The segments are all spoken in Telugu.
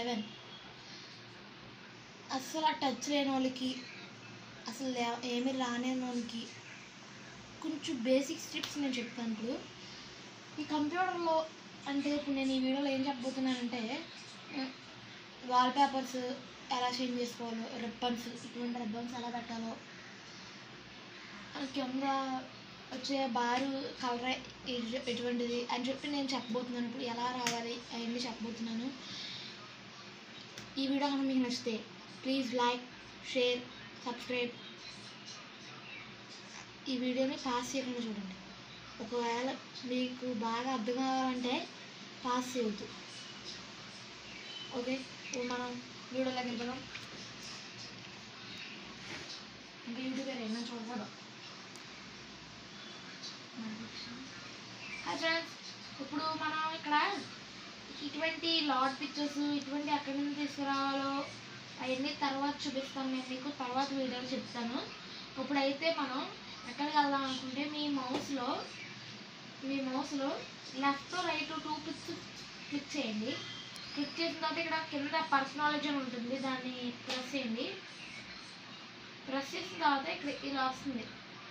సెవెన్ అస్సలు ఆ టచ్ లేని వాళ్ళకి అసలు లే- ఏమీ రాని వాళ్ళకి కొంచెం బేసిక్ స్టెప్స్ నేను చెప్తాను ఇప్పుడు ఈ కంప్యూటర్లో అంటే ఇప్పుడు నేను ఈ వీడియోలో ఏం చెప్పబోతున్నానంటే వాల్ పేపర్స్ ఎలా చేంజ్ చేసుకోవాలో రిబ్బన్స్ ఇటువంటి రిబ్బన్స్ ఎలా పెట్టాలో ఆ కింద వచ్చే బారు కలర్ ఎటువంటిది అని చెప్పి నేను చెప్పబోతున్నాను ఇప్పుడు ఎలా రావాలి అవన్నీ చెప్పబోతున్నాను ఈ వీడియో కనుక మీకు నచ్చితే ప్లీజ్ లైక్ షేర్ సబ్స్క్రైబ్ ఈ వీడియోని పాస్ చేయకుండా చూడండి ఒకవేళ మీకు బాగా అర్థం కావాలంటే పాస్ చేయవద్దు ఓకే ఇప్పుడు మనం వీడియోలోకి వెళ్ళిపోదాం ఇంకా యూట్యూబ్ ఏమైనా చూడకూడదు హాయ్ ఫ్రెండ్స్ ఇప్పుడు మనం ఇక్కడ ఇటువంటి లాట్ పిక్చర్స్ ఇటువంటి ఎక్కడి నుంచి తీసుకురావాలో అవన్నీ తర్వాత చూపిస్తాను నేను మీకు తర్వాత వీడియోలో చెప్తాను ఇప్పుడైతే మనం ఎక్కడికి వెళ్దాం అనుకుంటే మీ మౌస్లో మీ మౌస్లో left right two clicks click చేయండి క్లిక్ చేసిన తర్వాత ఇక్కడ కింద పర్సనాలజీ అని ఉంటుంది దాన్ని ప్రెస్ చేయండి ప్రెస్ చేసిన తర్వాత ఇక్కడ ఇలా వస్తుంది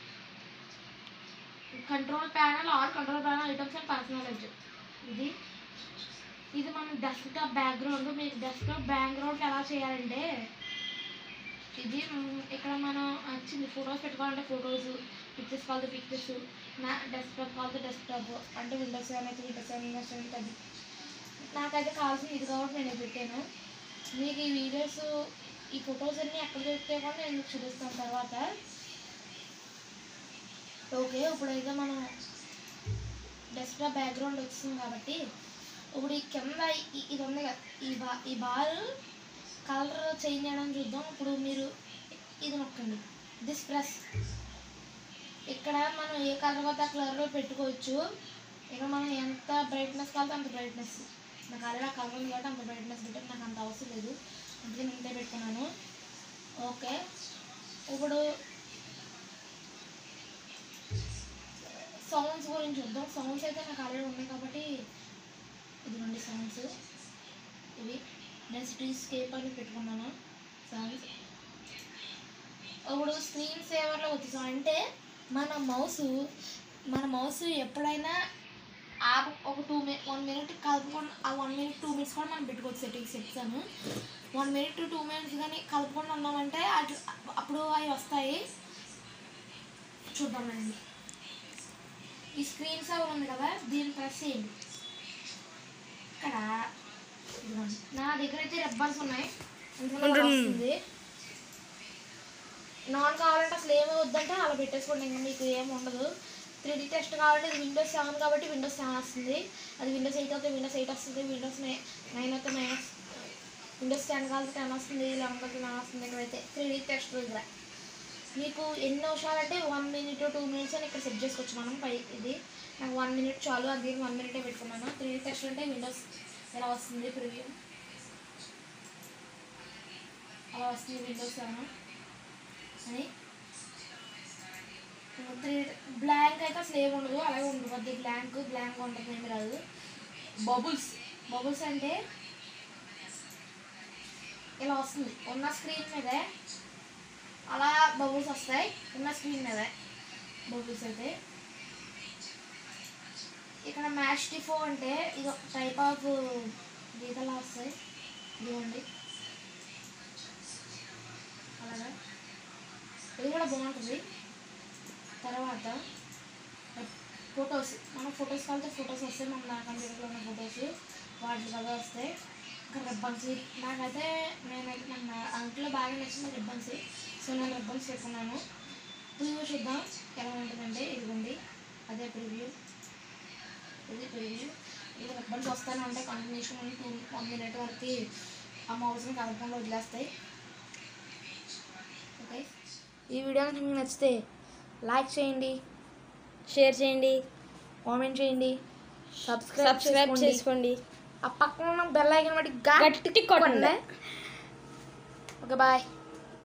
control panel or control panel items and personalization ఇది ఇది మన డెస్క్టాప్ బ్యాక్గ్రౌండ్ మీకు డెస్క్టాప్ బ్యాక్గ్రౌండ్ ఎలా చేయాలంటే ఇది మ్, ఇక్కడ మనం వచ్చింది ఫొటోస్ పెట్టుకోవాలంటే ఫొటోస్ పిక్చర్స్ కావాలి పిక్చర్స్ నా డెస్క్టాప్ కావాలి డెస్క్టాప్ అంటే విండోస్ సెవెన్ అయితే విండోస్ సెవెన్ విండోస్ సెవెన్ అది నాకైతే కావాల్సింది ఇది కాబట్టి నేను ఇది పెట్టాను మీకు ఈ వీడియోస్ ఈ ఫొటోస్ అన్నీ ఎక్కడ దొరికితే కూడా నేను మీకు చూపిస్తాను తర్వాత ఓకే ఇప్పుడైతే మనం డెస్క్టాప్ బ్యాక్గ్రౌండ్ వచ్చింది కాబట్టి ఇప్పుడు ఈ కింద ఈ- ఇది ఉంది కదా ఈ బా ఈ బార్ కలర్ చేంజ్ చేయడం చూద్దాం ఇప్పుడు మీరు ఇది నొక్కండి దిస్ ప్రెస్ ఇక్కడ మనం ఏ కలర్ కొత్త కలర్లో పెట్టుకోవచ్చు ఇక్కడ మనం ఎంత బ్రైట్నెస్ కావాలంటే అంత బ్రైట్నెస్ నాకు ఆల్రెడీ ఆ కలర్ ఉంది కాబట్టి అంత బ్రైట్నెస్ పెట్టాను నాకు అంత అవసరం లేదు అందుకే నేను ఇంతే పెట్టుకున్నాను ఓకే ఇప్పుడు సౌండ్స్ గురించి చూద్దాం సౌండ్స్ అయితే నాకు ఆల్రెడీ ఉన్నాయి కాబట్టి ఇదిగోండి సౌండ్స్ ఇవి డెన్సిటీ స్కేప్ అని పెట్టుకున్నాను సౌండ్స్ ఇప్పుడు స్క్రీన్ సేవర్లో వచ్చేసాం అంటే మన మౌస్ మన మౌస్ ఎప్పుడైనా ఆ ఒక టూ మినిట్ వన్ మినిట్ కలుపుకొని ఆ వన్ మినిట్ టూ మినిట్స్ కూడా మనం పెట్టుకోవచ్చు సెట్టింగ్స్ చెప్తాను one minute to two minutes కానీ కలుపుకొని ఉన్నామంటే అటు అప్పుడు అవి వస్తాయి చూద్దామండి ఈ స్క్రీన్ సేవర్ ఉంది కదా దీన్ని ప్రెస్ చేయండి ఇక్కడ ఇదిగోండి. నా దగ్గర అయితే రబ్బర్స్ ఉన్నాయి అందులో నాకు వస్తుంది నాన్ కావాలంటే అసలు ఏమి వద్దంటే అలా పెట్టేసుకోండి ఇంకా మీకు ఏమి ఉండదు త్రీ డీ టెస్ట్ కావాలంటే ఇది విండోస్ సెవెన్ కాబట్టి విండోస్ సెవెన్ వస్తుంది అది విండోస్ ఎయిట్ అయితే విండోస్ ఎయిట్ వస్తుంది విండోస్ నైన్ అయితే నైన్ విండోస్ టెన్ కావాలంటే టెన్ వస్తుంది లెవెన్ అయితే నైన్ వస్తుంది ఇక్కడైతే త్రీ డీ టెస్ట్ దగ్గర మీకు ఎన్ని నిమిషాలు అంటే వన్ మినిట్ టూ మినిట్స్ అని ఇక్కడ సెట్ చేసుకోవచ్చు మనం పై ఇది నాకు వన్ మినిట్ చాలు అది వన్ మినిటే పెట్టుకున్నాను త్రీ డీ టెస్ట్ అంటే విండోస్ ఎలా వస్తుంది ప్రివ్యూ అలా వస్తుంది విండోస్ సెవెన్ అని త్రీ బ్లాంక్ అయితే అసలు ఏమి ఉండదు అలాగే ఉంటుంది బ్లాంక్ బ్లాంక్ ఉంటుంది ఏమి రాదు బబుల్స్ బబుల్స్ అంటే ఇలా వస్తుంది ఉన్న స్క్రీన్ మీదే అలా బబుల్స్ వస్తాయి ఉన్న స్క్రీన్ మీదే బబుల్స్ అయితే ఇక్కడ మ్యాష్ టిఫో అంటే ఇది ఒక టైప్ ఆఫ్ గీతలా వస్తాయి ఇదిగోండి అలాగా ఇది కూడా బాగుంటుంది తర్వాత ఫొటోస్ మనం ఫొటోస్ కావాలంటే ఫొటోస్ వస్తాయి మన నా కంప్యూటర్లో ఉన్న ఫొటోస్ వాటి కదా వస్తాయి ఇంకా రిబ్బన్స్ నాకైతే నేనైతే నాకు నా అంట్లో బాగా నచ్చింది రిబ్బన్స్ సో నేను రిబ్బన్స్ పెట్టుకున్నాను ప్రివ్యూ చూద్దాం ఎలా ఉంటుందంటే ఇదిగోండి అదే ప్రివ్యూ ఇది ప్రివ్యూ ఇది రిబ్బన్స్ వస్తూనే ఉంటాయి కంటిన్యూషన్ టూ వన్ మినిట్ వరకు ఆ మౌస్ని కలపకుండా వదిలేస్తాయి ఓకే ఈ వీడియో కనుక మీకు నచ్చితే లైక్ చేయండి షేర్ చేయండి కామెంట్ చేయండి సబ్స్క్రైబ్ సబ్స్క్రైబ్ చేసుకోండి చేసుకోండి ఆ పక్కన ఉన్న బెల్ ఐకన్ బట్టి గట్టి కొట్టండి ఓకే బాయ్